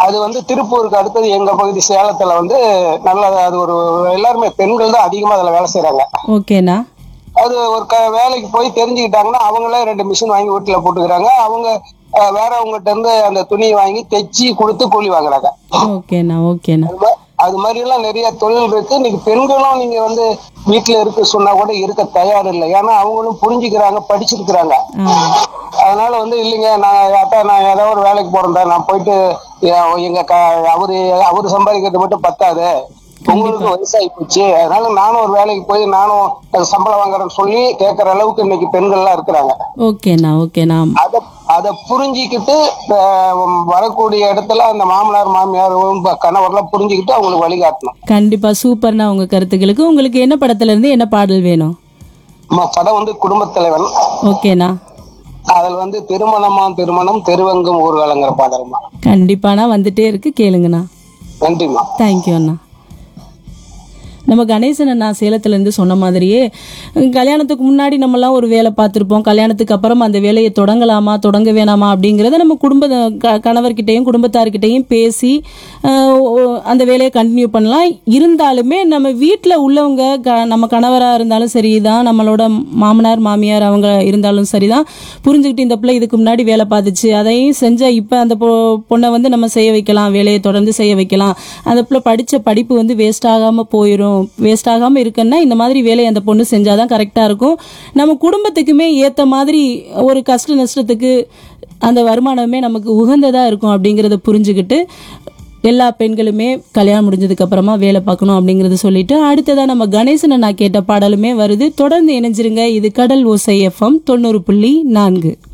அது வந்து திருப்பூருக்கு அடுத்தது எங்க பகுதி சேலத்துல வந்து நல்ல அது ஒரு எல்லாருமே பெண்கள் தான் அதிகமா அதுல வேலை செய்யறாங்க ஓகேண்ணா அது ஒரு க வேலைக்கு போய் தெரிஞ்சுக்கிட்டாங்கன்னா அவங்களே ரெண்டு மிஷின் வாங்கி வீட்டுல போட்டுக்கிறாங்க அவங்க அஹ், வேறவங்ககிட்ட இருந்து அந்த துணியை வாங்கி தைச்சி கொடுத்து கூலி வாங்குறாங்க ஓகேண்ணா ஓகேண்ணா அது மா- அது மாதிரி எல்லாம் நிறைய தொழில் இருக்கு இன்னைக்கு பெண்களும் நீங்க வந்து வீட்டுல இருக்க சொன்னா கூட இருக்க தயார் இல்லை ஏன்னா அவங்களும் புரிஞ்சுக்கிறாங்க படிச்சிருக்கிறாங்க ஆ அதனால வந்து இல்லைங்க நான் அத்தா நான் ஏதோ ஒரு வேலைக்கு போறேன்டா நான் போயிட்டு எ- எங்க க அவரு அவரு சம்பாதிக்கிறது மட்டும் பத்தாது உங்களுக்கு வயசாகி போச்சு அதனால நானும் ஒரு வேலைக்கு போய் நானும் அது சம்பளம் வாங்குறேன்னு சொல்லி கேட்கற அளவுக்கு இன்னைக்கு பெண்கள்லாம் இருக்கிறாங்க ஓகேண்ணா ஓகேண்ணா அத அதை புரிஞ்சுக்கிட்டு அஹ், வரக்கூடிய இடத்துல அந்த மாமனார் மாமியாரும் ப- கணவர்லாம் புரிஞ்சுக்கிட்டு அவங்களுக்கு வழிகாட்டணும் கண்டிப்பா சூப்பர்ண்ணா உங்க கருத்துக்களுக்கு உங்களுக்கு என்ன படத்துல இருந்து என்ன பாடல் வேணும் நம்ம படம் வந்து குடும்பத் தலைவன் ஓகேண்ணா அதில் வந்து திருமணமா திருமணம் தெருவங்கும் ஊர்வலங்கிற பாடல்மா கண்டிப்பாண்ணா வந்துட்டே இருக்கு கேளுங்கண்ணா நன்றிம்மா தேங்க்யூ அண்ணா நம்ம கணேசன் அண்ணா சேலத்துலேருந்து சொன்ன மாதிரியே உம், கல்யாணத்துக்கு முன்னாடி நம்மலாம் ஒரு வேலை பார்த்துருப்போம் கல்யாணத்துக்கு அப்புறம் அந்த வேலையை தொடங்கலாமா தொடங்க வேணாமா அப்படிங்கிறத நம்ம குடும்ப க கணவர்கிட்டையும் குடும்பத்தார்கிட்டையும் பேசி அஹ், ஓ- அந்த வேலையை கண்டினியூ பண்ணலாம் இருந்தாலுமே நம்ம வீட்டில் உள்ளவங்க க நம்ம கணவராக இருந்தாலும் சரிதான் நம்மளோட மாமனார் மாமியார் அவங்க இருந்தாலும் சரிதான் புரிஞ்சுக்கிட்டு இந்த பிள்ளை இதுக்கு முன்னாடி வேலை பார்த்துச்சு அதையும் செஞ்சா இப்போ அந்த பொ பொண்ணை வந்து நம்ம செய்ய வைக்கலாம் வேலையை தொடர்ந்து செய்ய வைக்கலாம் அந்த பிள்ளை படித்த படிப்பு வந்து வேஸ்ட் ஆகாமல் போயிடும் வேஸ்ட் ஆகாமல் இருக்குன்னா இந்த மாதிரி வேலையை அந்த பொண்ணு செஞ்சாதான் கரெக்டாக இருக்கும் நம்ம குடும்பத்துக்குமே ஏற்ற மாதிரி ஒரு கஷ்ட நஷ்டத்துக்கு அந்த வருமானமே நமக்கு உகந்ததாக இருக்கும் அப்படிங்கிறத புரிஞ்சுக்கிட்டு எல்லா பெண்களுமே கல்யாணம் முடிஞ்சதுக்கு அப்புறமா வேலை பார்க்கணும் அப்படிங்கறத சொல்லிட்டு அடுத்ததா நம்ம கணேசனை நான் கேட்ட பாடலுமே வருது தொடர்ந்து இணைஞ்சிருங்க இது கடல் ஓசை எஃப்எம் தொண்ணூறு புள்ளி நான்கு